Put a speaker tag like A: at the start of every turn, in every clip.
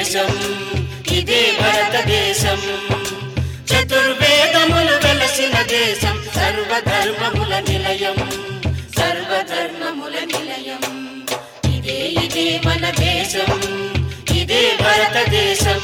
A: దేశం ఇదే భారతదేశం చతుర్వేదములు వెలసిన దేశం సర్వధర్మముల నిలయం సర్వధర్మముల నిలయం ఇదే ఇదే మన దేశం ఇదే భారతదేశం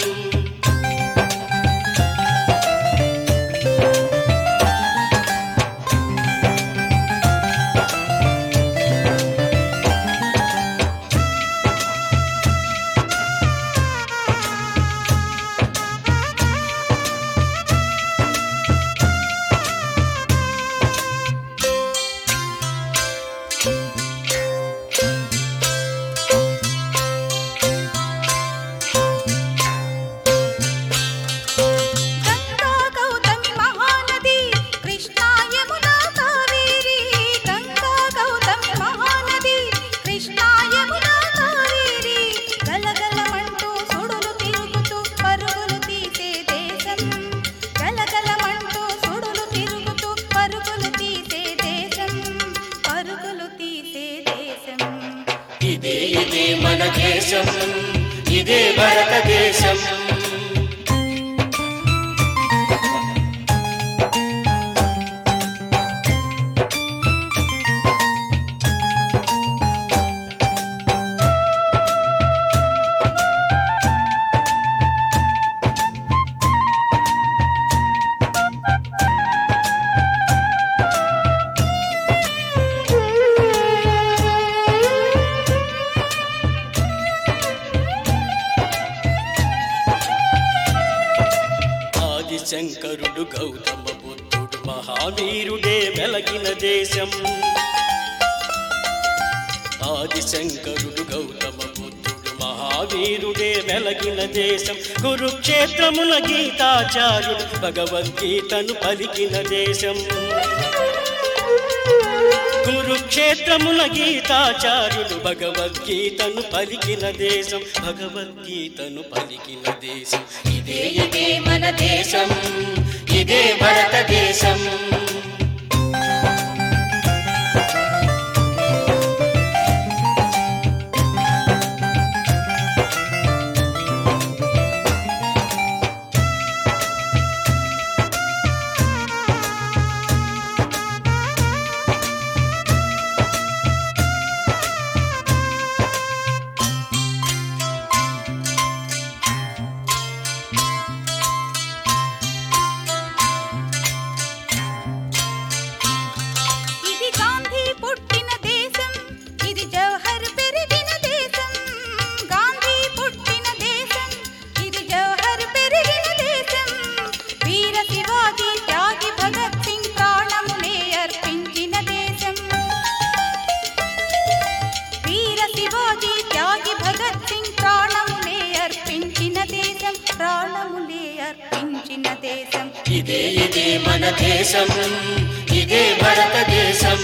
B: గంగా గౌతమి మహానది కృష్ణా యమునా కావేరి గంగా గౌతమి మహానది కృష్ణా యమునా కావేరి గలగలమంటూ సుడులు తిరుగుతూ పరుగులు తీసే దేశం గలగలమంటూ సుడులు తిరుగుతూ పరుగులు తీసే దేశం పరుగులు తీసే దేశం
A: ఇదే ఇదే మన దేశం ఇదే భారతదేశం ఆదిశంకరుడు గౌతమ బుద్ధుడు మహావీరుడే వెలగిన దేశం ఆదిశంకరుడు గౌతమ బుద్ధుడు మహావీరుడే వెలగిన దేశం కురుక్షేత్రమున గీతాచార్యుడు భగవద్గీతను పలికిన దేశం కురుక్షేత్రమున గీతాచార్యుడు భగవద్గీతను పలికిన దేశం భగవద్గీతను పలికిన దేశం ఇదే ఇదే మన దేశం ఇదే భారతదేశం
B: ఇది గాంధీ పుట్టిన దేశం ఇది జవహర్ పెరిగిన దేశం గాంధీ పుట్టిన దేశం ఇది జవహర్ పెరిగిన దేశం వీర శివాజీ త్యాగి భగత్ సింగ్ ప్రాణమునే అర్పించిన దేశం వీర శివాజీ త్యాగి భగత్ సింగ్ ప్రాణమునే అర్పించిన దేశం ప్రాణమునే అర్పించిన దేశం
A: ఇదే ఇదే మన దేశం ఇదే భారతదేశం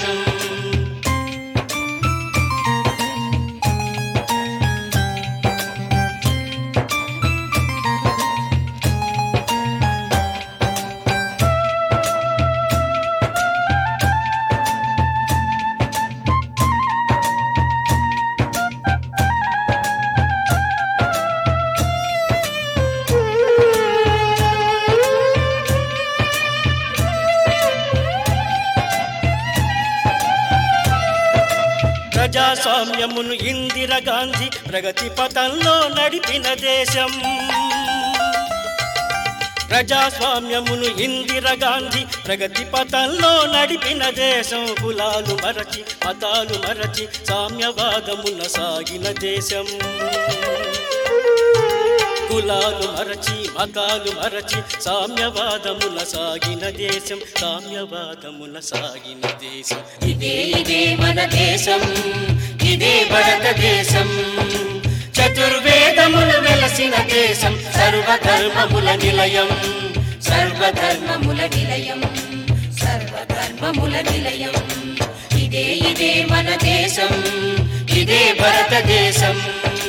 A: ప్రజాస్వామ్యమును ఇందిర గాంధీ ప్రగతి పథంలో నడిపిన దేశం ప్రజాస్వామ్యమును ఇందిర గాంధీ ప్రగతి పథంలో నడిపిన దేశం కులాలు మరచి మతాలు మరచి సామ్యవాదమున సాగిన దేశం కులాలు మరచి మతాలు మరచి సామ్యవాదముల సాగిన దేశం సామ్యవాదముల సాగిన దేశం ఇదే ఇదే మన దేశం ఇదే భారతదేశం చతుర్వేదములు వెలసిన దేశం సర్వధర్మముల నిలయం సర్వధర్మముల నిలయం సర్వధర్మముల నిలయం ఇదే ఇదే మన దేశం ఇదే భారతదేశం